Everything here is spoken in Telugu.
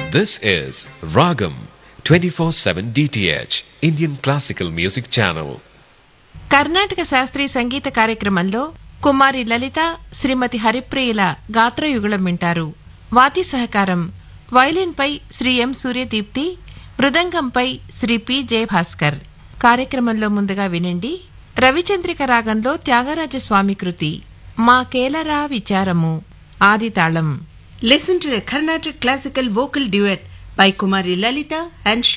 This is Ragam 24/7 DTH Indian Classical Music Channel. Karnataka శాస్త్రీయ సంగీత కార్యక్రమంలో కుమారి లలిత శ్రీమతి హరిప్రియుల గాత్రయుగళం వింటారు వాతి సహకారం వైలిన్పై శ్రీ ఎం సూర్యదీప్తి మృదంగంపై శ్రీ పి జయభాస్కర్ కార్యక్రమంలో ముందుగా వినండి రవిచంద్రిక రాగంలో త్యాగరాజస్వామి కృతి మా కేలరా విచారము ఆది తాళం Listen to a Carnatic classical vocal duet by Kumari Lalita and